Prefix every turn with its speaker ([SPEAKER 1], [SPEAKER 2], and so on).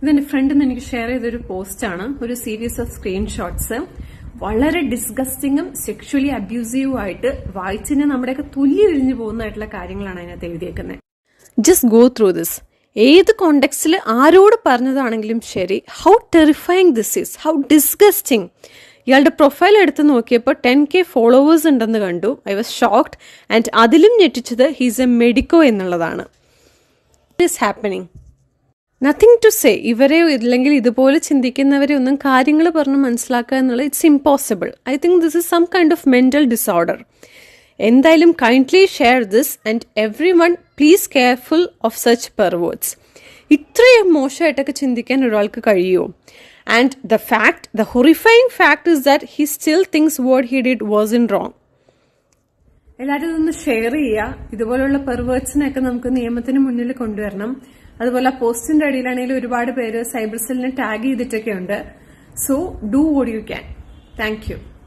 [SPEAKER 1] ഇതെന്റെ ഫ്രണ്ട് എനിക്ക് ഷെയർ ചെയ്തൊരു പോസ്റ്റാണ് ഒരു സീരീസ് ഓഫ് സ്ക്രീൻഷോട്ട്സ് വളരെ ഡിസ്ഗസ്റ്റിംഗും സെക്ഷലി അബ്യൂസീവും ആയിട്ട് വായിച്ചിന് നമ്മുടെയൊക്കെ തുല്യ ഇഴിഞ്ഞു പോകുന്നതായിട്ടുള്ള കാര്യങ്ങളാണ് അതിനകത്ത് എഴുതിയേക്കുന്നത് ജസ്റ്റ് ഗോ ത്രൂ ദിസ് ഏത് കോണ്ടെക്സ്റ്റിൽ ആരോട് പറഞ്ഞതാണെങ്കിലും ശരി how terrifying this is how disgusting ഇയാളുടെ പ്രൊഫൈൽ എടുത്ത് നോക്കിയപ്പോൾ ടെൻ കെ ഫോളോവേഴ്സ് ഉണ്ടെന്ന് കണ്ടു ഐ വാസ് ഷോക്ഡ് ആൻഡ് അതിലും ഞെട്ടിച്ചത് ഹീസ് എ മെഡിക്കോ എന്നുള്ളതാണ് is happening nothing to say ഇവരെ ഇല്ലെങ്കിൽ ഇതുപോലെ ചിന്തിക്കുന്നവരെ ഒന്നും കാര്യങ്ങൾ പറഞ്ഞ് മനസ്സിലാക്കുക എന്നുള്ളത് it's impossible I think this is some kind of mental disorder എന്തായാലും kindly share this and every one please careful of such perverts ഇത്രയും മോശമായിട്ടൊക്കെ ചിന്തിക്കാൻ ഒരാൾക്ക് കഴിയുമോ and the fact the horrifying fact is that he still thinks what he did was in wrong എല്ലാവരും ഇതൊന്ന് share ചെയ്യുക ഇതുപോലുള്ള പെർവേർട്സിനെയൊക്കെ നമുക്ക് നിയമത്തിന് മുന്നിൽ കൊണ്ടുവരണം അതുപോലെ ആ പോസ്റ്റിന്റെ അടിയിലാണെങ്കിൽ ഒരുപാട് പേര് സൈബർ സെല്ലിനെ ടാഗ് ചെയ്തിട്ടൊക്കെ ഉണ്ട് so do what you can thank U